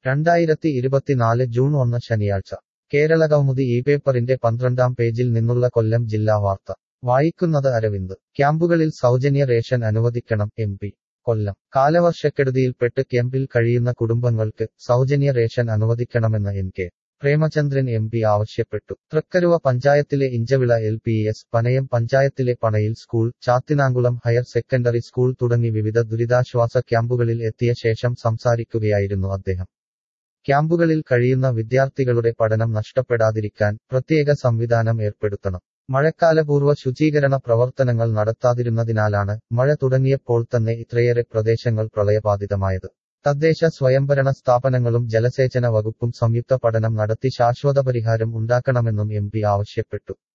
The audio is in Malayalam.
രണ്ടായിരത്തി ഇരുപത്തിനാല് ജൂൺ ഒന്ന് ശനിയാഴ്ച കേരളകൗമുദി ഈ പേപ്പറിന്റെ പന്ത്രണ്ടാം പേജിൽ നിന്നുള്ള കൊല്ലം ജില്ലാ വാർത്ത വായിക്കുന്നത് അരവിന്ദ് ക്യാമ്പുകളിൽ സൗജന്യ റേഷൻ അനുവദിക്കണം എം പി കൊല്ലം കാലവർഷക്കെടുതിയിൽപ്പെട്ട് ക്യാമ്പിൽ കഴിയുന്ന കുടുംബങ്ങൾക്ക് സൗജന്യ റേഷൻ അനുവദിക്കണമെന്ന് N K Premachandran M P ആവശ്യപ്പെട്ടു തൃക്കരുവ പഞ്ചായത്തിലെ Inchavila L P S Panayam പഞ്ചായത്തിലെ Panayil school Chathinamkulam higher secondary school തുടങ്ങി വിവിധ ദുരിതാശ്വാസ ക്യാമ്പുകളിൽ എത്തിയ ശേഷം സംസാരിക്കുകയായിരുന്നു അദ്ദേഹം ക്യാമ്പുകളിൽ കഴിയുന്ന വിദ്യാർത്ഥികളുടെ പഠനം നഷ്ടപ്പെടാതിരിക്കാൻ പ്രത്യേക സംവിധാനം ഏർപ്പെടുത്തണം മഴക്കാലപൂർവ്വ ശുചീകരണ പ്രവർത്തനങ്ങൾ നടത്താതിരുന്നതിനാലാണ് മഴ തുടങ്ങിയപ്പോൾ തന്നെ ഇത്രയേറെ പ്രദേശങ്ങൾ പ്രളയബാധിതമായത് തദ്ദേശ സ്വയംഭരണ സ്ഥാപനങ്ങളും ജലസേചന വകുപ്പും സംയുക്ത പഠനം നടത്തി ശാശ്വത പരിഹാരം ഉണ്ടാക്കണമെന്നും എം ആവശ്യപ്പെട്ടു